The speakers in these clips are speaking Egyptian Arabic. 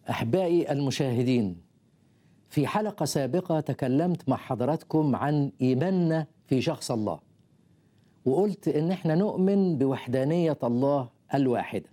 احبائي المشاهدين في حلقه سابقه تكلمت مع حضراتكم عن ايماننا في شخص الله وقلت ان احنا نؤمن بوحدانيه الله الواحده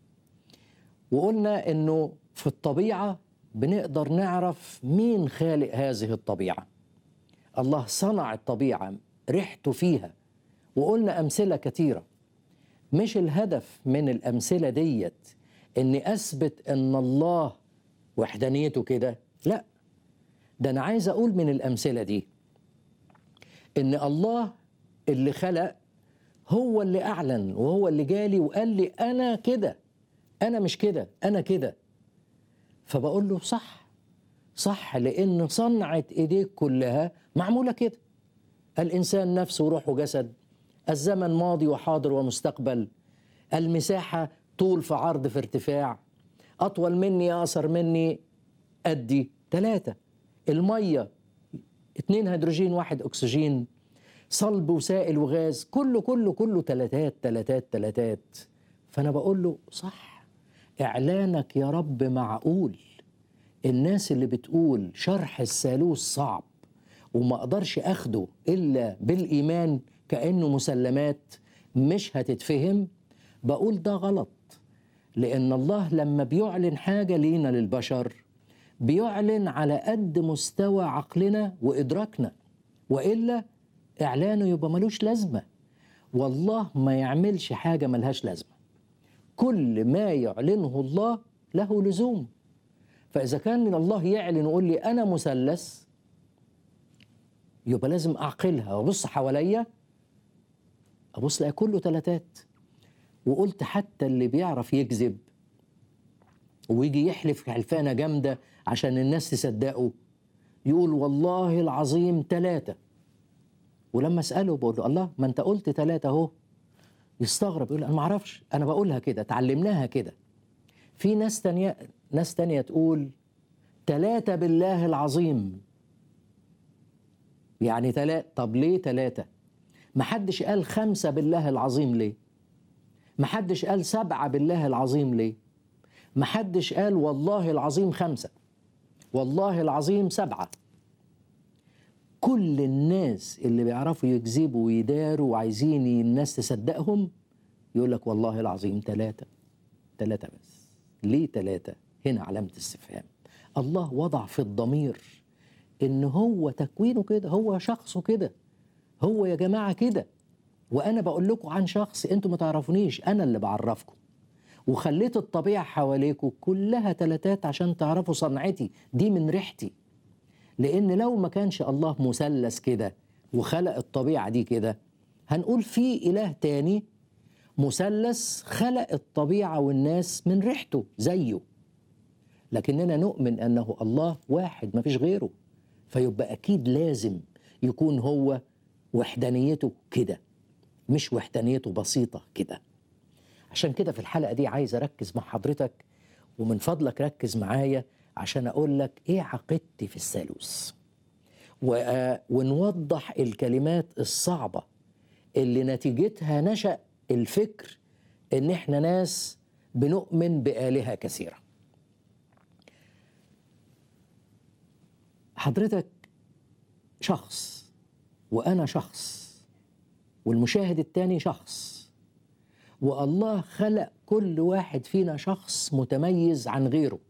وقلنا انه في الطبيعه بنقدر نعرف مين خالق هذه الطبيعه الله صنع الطبيعه ريحته فيها وقلنا امثله كثيره مش الهدف من الامثله ديت اني اثبت ان الله وحدانيته كده لا ده انا عايز اقول من الامثله دي ان الله اللي خلق هو اللي اعلن وهو اللي جالي وقال لي انا كده انا مش كده انا كده فبقول له صح صح لان صنعه ايديك كلها معموله كده الانسان نفسه وروح وجسد الزمن ماضي وحاضر ومستقبل المساحه طول في عرض في ارتفاع اطول مني اقصر مني ادي ثلاثه الميه اتنين هيدروجين واحد اكسجين صلب وسائل وغاز كله كله كله تلاتات تلاتات تلاتات فانا بقول له صح اعلانك يا رب معقول الناس اللي بتقول شرح الثالوث صعب وما اقدرش اخده الا بالايمان كانه مسلمات مش هتتفهم بقول ده غلط لان الله لما بيعلن حاجه لينا للبشر بيعلن على قد مستوى عقلنا وادراكنا والا اعلانه يبقى ملوش لازمه والله ما يعملش حاجه ملهاش لازمه كل ما يعلنه الله له لزوم فاذا كان الله يعلن ويقول لي انا مثلث يبقى لازم اعقلها وابص حواليا ابص الاقي كله تلاتات وقلت حتى اللي بيعرف يكذب ويجي يحلف حلفانه جامده عشان الناس تصدقه يقول والله العظيم ثلاثه ولما اساله بقول له الله ما انت قلت ثلاثه اهو يستغرب يقول انا ما اعرفش انا بقولها كده اتعلمناها كده في ناس تانية ناس تانية تقول ثلاثة بالله العظيم يعني ثلاثة طب ليه ثلاثة ما حدش قال خمسة بالله العظيم ليه ما حدش قال سبعة بالله العظيم ليه ما حدش قال والله العظيم خمسة والله العظيم سبعة كل الناس اللي بيعرفوا يكذبوا ويداروا وعايزين الناس تصدقهم يقول لك والله العظيم ثلاثة ثلاثة بس ليه ثلاثة هنا علامة استفهام الله وضع في الضمير ان هو تكوينه كده هو شخصه كده هو يا جماعة كده وانا بقول لكم عن شخص انتم ما تعرفونيش انا اللي بعرفكم وخليت الطبيعة حواليكم كلها تلاتات عشان تعرفوا صنعتي دي من ريحتي لأن لو ما كانش الله مثلث كده وخلق الطبيعة دي كده هنقول في إله تاني مثلث خلق الطبيعة والناس من ريحته زيه لكننا نؤمن أنه الله واحد ما فيش غيره فيبقى أكيد لازم يكون هو وحدانيته كده مش وحدانيته بسيطة كده عشان كده في الحلقة دي عايز أركز مع حضرتك ومن فضلك ركز معايا عشان أقول لك إيه عقيدتي في الثالوث و- ونوضح الكلمات الصعبة اللي نتيجتها نشأ الفكر إن إحنا ناس بنؤمن بآلهة كثيرة حضرتك شخص وأنا شخص والمشاهد التاني شخص والله خلق كل واحد فينا شخص متميز عن غيره